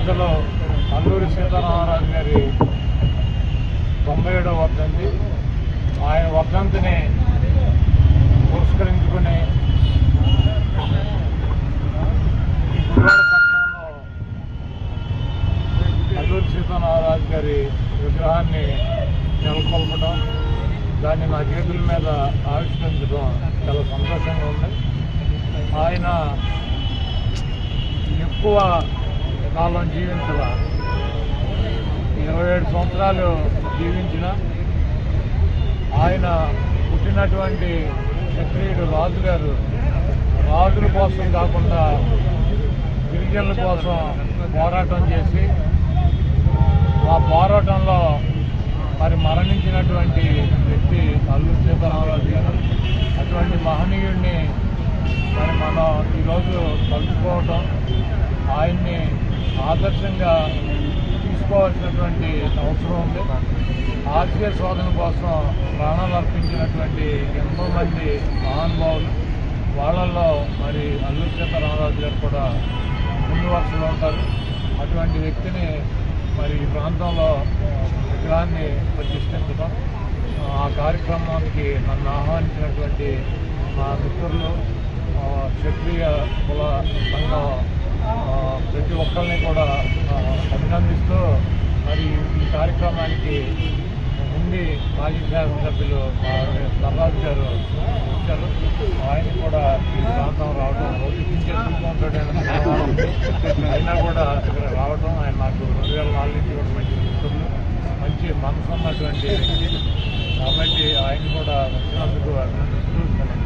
పెద్దలు అల్లూరి సీతారామరాజు గారి తొంభై ఏడవ వర్ధంతి ఆయన వర్ధంతిని పురస్కరించుకుని ఈ గుడివాడ పట్టణంలో అల్లూరి సీతారామరాజు గారి విగ్రహాన్ని నెలకొల్పడం దాన్ని నా చేతుల మీద ఆవిష్కరించడం చాలా సంతోషంగా ఉంది ఆయన ఎక్కువ కాలం జీవించాల ఇరవై ఏడు సంవత్సరాలు జీవించిన ఆయన పుట్టినటువంటి క్షత్రియుడు రాజు గారు రాజుల కోసం కాకుండా గిరిజనుల కోసం పోరాటం చేసి ఆ పోరాటంలో మరి మరణించినటువంటి వ్యక్తి అల్లూరి సీతారామరాజు గారు అటువంటి మహనీయుడిని మరి మనం ఈరోజు కలుసుకోవటం ఆయన్ని ఆదర్శంగా తీసుకోవాల్సినటువంటి అవసరం ఉంది ఆశయ శోధన కోసం ప్రాణాలు అర్పించినటువంటి ఎంతో మంది మహానుభావులు వాళ్ళల్లో మరి అల్లూరి సీతారామరాజు గారు కూడా ముందు వరుసలో ఉంటారు అటువంటి వ్యక్తిని మరి ఈ ప్రాంతంలో ఆ, విగ్రహాన్ని ప్రతిష్ఠించడం ఆ కార్యక్రమానికి నన్ను ఆహ్వానించినటువంటి మా మిత్రులు ఆ, క్షత్రియ కుల సంఘం ఆ, ప్రతి ఒక్కరిని కూడా ఆ, అభినందిస్తూ మరి ఈ కార్యక్రమానికి ఉండి మాజీ శాసనసభ్యులు మా నర్రాజు గారు వచ్చారు ఆయన కూడా ఈ ప్రాంతం రావడం ఓటించే ఉంటాడని అయినా కూడా ఇక్కడ రావడం ఆయన నాకు రెండు వేల నాలుగు నుంచి కూడా మంచి మిత్రులు మంచి మనసు ఉన్నటువంటి వ్యక్తి కాబట్టి ఆయన కూడా వచ్చినందుకు అభినందిస్తూ